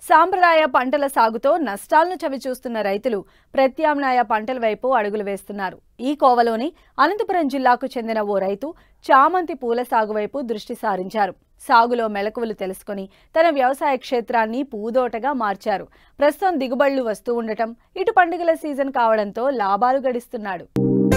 సాంప్రదాయ పంటల సాగుతో నష్టాలను చవిచూస్తున్న రైతులు ప్రత్యామ్నాయ పంటల వైపు అడుగులు వేస్తున్నారు ఈ కోవలోని అనంతపురం జిల్లాకు చెందిన ఓ రైతు చామంతి పూల సాగు వైపు దృష్టి సారించారు సాగులో మెలకువలు తెలుసుకొని తన వ్యవసాయ క్షేత్రాన్ని పూదోటగా మార్చారు ప్రస్తుతం దిగుబడులు వస్తూ ఉండటం ఇటు పండుగల సీజన్ కావడంతో లాభాలు గడిస్తున్నాడు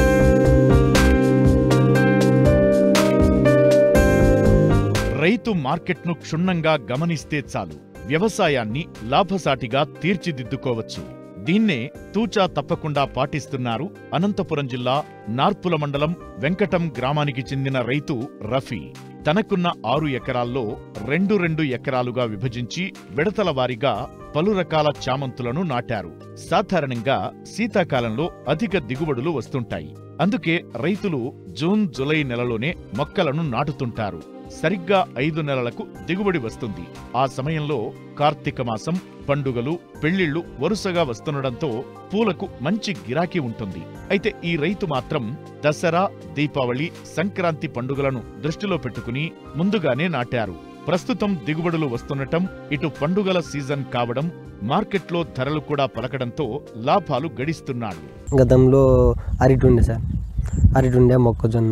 రైతు మార్కెట్ను క్షుణ్ణంగా గమనిస్తే చాలు వ్యవసాయాన్ని లాభసాటిగా తీర్చిదిద్దుకోవచ్చు దీన్నే తూచా తప్పకుండా పాటిస్తున్నారు అనంతపురం జిల్లా నార్పుల మండలం వెంకటం గ్రామానికి చెందిన రైతు రఫీ తనకున్న ఆరు ఎకరాల్లో రెండు రెండు ఎకరాలుగా విభజించి విడతల వారీగా పలు రకాల చామంతులను నాటారు సాధారణంగా శీతాకాలంలో అధిక దిగుబడులు వస్తుంటాయి అందుకే రైతులు జూన్ జులై నెలలోనే మొక్కలను నాటుతుంటారు సరిగ్గా ఐదు నెలలకు దిగుబడి వస్తుంది ఆ సమయంలో కార్తీక మాసం పండుగలు పెళ్లిళ్లు వరుసగా వస్తుండడంతో పూలకు మంచి గిరాకీ ఉంటుంది అయితే ఈ రైతు మాత్రం దసరా దీపావళి సంక్రాంతి పండుగలను దృష్టిలో పెట్టుకుని ముందుగానే నాటారు ప్రస్తుతం దిగుబడులు వస్తుండటం ఇటు పండుగల సీజన్ కావడం మార్కెట్లో ధరలు కూడా పలకడంతో లాభాలు గడిస్తున్నాడు గతంలో అరటి ఉండే సార్ అరటి ఉండే మొక్కజొన్న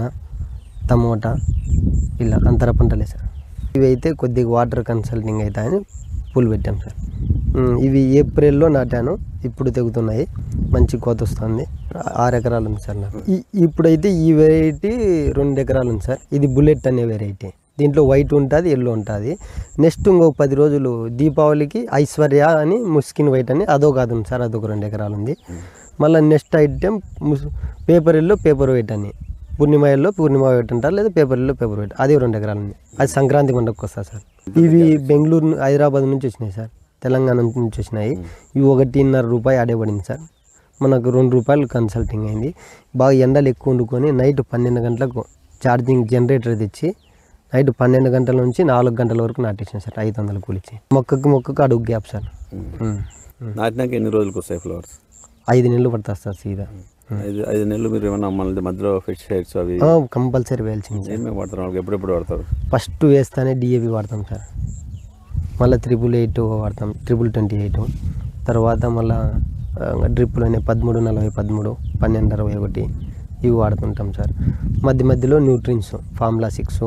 టమోటా ఇలా అంతర పంటలే సార్ ఇవి అయితే కొద్దిగా వాటర్ కన్సల్టింగ్ అవుతాయని పూలు పెట్టాం సార్ ఉమ్, ఇవి ఏప్రిల్లో నాటాను ఇప్పుడు తెగుతున్నాయి మంచి కోత వస్తుంది ఆరు ఎకరాలు ఉంది సార్ నాకు ఈ- ఇప్పుడైతే ఈ వెరైటీ రెండు ఎకరాలు ఉంది సార్ ఇది బుల్లెట్ అనే వెరైటీ దీంట్లో వైట్ ఉంటుంది ఎల్లో ఉంటుంది నెక్స్ట్ ఇంకో పది రోజులు దీపావళికి ఐశ్వర్య అని ముస్కిన్ వైట్ అని అదొక కాదు ఉంది సార్ అదొక రెండు ఎకరాలు ఉంది మళ్ళీ నెక్స్ట్ ఐటెం ముస్ పేపర్ ఎల్లో పేపర్ వైట్ అని పూర్ణిమ ఎల్లో పూర్ణిమ వైట్ అంటారు లేదా పేపర్ ఎల్లో పేపర్ వైట్ అది రెండు ఎకరాలు ఉంది అది సంక్రాంతి పండుగకి వస్తుంది సార్ ఇవి బెంగళూరు ను- హైదరాబాద్ నుంచి వచ్చినాయి సార్ తెలంగాణ నుంచి వచ్చినాయి ఇవి ఒకటిన్నర రూపాయి ఆడే పడింది సార్ మనకు రెండు రూపాయలు కన్సల్టింగ్ అయింది బాగా ఎండలు ఎక్కువ వండుకొని నైట్ పన్నెండు గంటలకు ఛార్జింగ్ జనరేటర్ తెచ్చి నైట్ పన్నెండు గంటల నుంచి నాలుగు గంటల వరకు నాటేసాను సార్ ఐదు వందలు కూలిచ్చి మొక్కకు మొక్కకు అడుగు గ్యాప్ సార్ ఉమ్. నాటినాక ఎన్ని రోజులకు వస్తాయి ఫ్లవర్స్ ఐదు నెలలు పడుతుంది సార్ సీదా ఐదు ఐదు నెలలు మీరు ఏమన్నా మళ్ళీ మధ్యలో పెస్టిసైడ్స్ అవి కంపల్సరీ వేయాల్సింది సార్ ఏమేమి వాడతారు వాళ్ళకి ఎప్పుడెప్పుడు వాడతారు ఫస్ట్ వేస్తానే డిఏపి వాడతాం సార్ మళ్ళీ త్రిబుల్ ఎయిట్ వాడతాం ట్రిపుల్ ట్వంటీ ఎయిట్ తర్వాత మళ్ళీ డ్రిప్లోనే పదమూడు నలభై పదమూడు పన్నెండు అరవై ఒకటి ఇవి వాడుతుంటాం సార్ మధ్య మధ్యలో nutrients formula six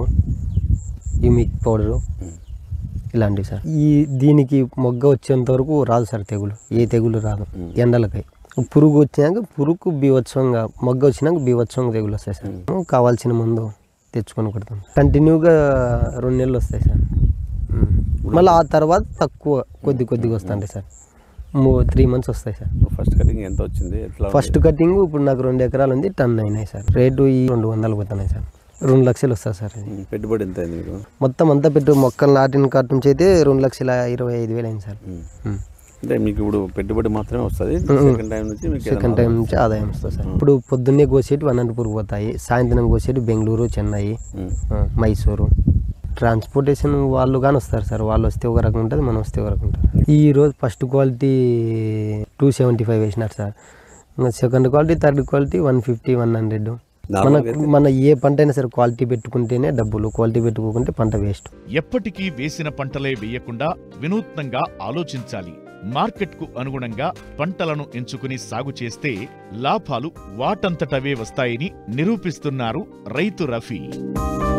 humic powder ఇలాంటివి సార్ ఈ దీనికి మొగ్గ వచ్చేంత వరకు రాదు సార్ తెగులు ఏ తెగులు రాదు ఎండలకై పురుగు వచ్చినాక పురుగు బీవత్సవంగా మొగ్గ వచ్చినాక బీవత్సవంగా తెగులు వస్తాయి సార్ కావాల్సిన మందు తెచ్చుకొని కొడతాం కంటిన్యూగా రెండు నెలలు వస్తాయి సార్ ఉమ్. మళ్ళీ ఆ తర్వాత తక్కువ కొద్ది కొద్దిగా వస్తుంటాయి సార్ త్రీ మంత్స్ వస్తాయి సార్ ఫస్ట్ కటింగ్ ఎంత వచ్చింది ఎట్లా ఫస్ట్ కటింగ్ ఇప్పుడు నాకు రెండు ఎకరాలు ఉంది టన్ అయినాయి సార్ రేటు ఈ రెండు వందలు పోతున్నాయి సార్ రెండు లక్షలు వస్తుంది సార్ ఇది ఉమ్, పెట్టుబడి ఎంత అయింది మీకు మొత్తం అంతా పెట్టు మొక్కలు నాటిన కాటి నుంచి అయితే రెండు లక్షల ఇరవై ఐదు వేలు అయింది సార్ ఉమ్. ఉమ్. అంటే మీకు ఇప్పుడు పెట్టుబడి మాత్రమే వస్తుంది సెకండ్ టైం నుంచి మీకు సెకండ్ టైం నుంచి ఆదాయం వస్తుంది సార్ ఇప్పుడు పొద్దున్నే కోసేటి అనంతపూర్ పోతాయి సాయంత్రం కోసేటి బెంగళూరు చెన్నై ఉమ్. ఆ, మైసూరు ట్రాన్స్పోర్టేషన్ వాళ్ళు కానీ వస్తారు సార్ వాళ్ళు వస్తే ఒక రకం ఉంటుంది మనం వస్తే ఒక రకం ఉంటుంది ఈ రోజు first quality two seventy five వేసినారు సార్ ఇంకా second quality third quality one fifty one hundred మనకు మన ఏ పంట అయినా సరే క్వాలిటీ పెట్టుకుంటేనే డబ్బులు క్వాలిటీ పెట్టుకోకుంటే పంట వేస్ట్ ఎప్పటికీ వేసిన పంటలే వేయకుండా వినూత్నంగా ఆలోచించాలి మార్కెట్కు అనుగుణంగా పంటలను ఎంచుకుని సాగు చేస్తే లాభాలు వాటంతటవే వస్తాయని నిరూపిస్తున్నారు రైతు రఫీ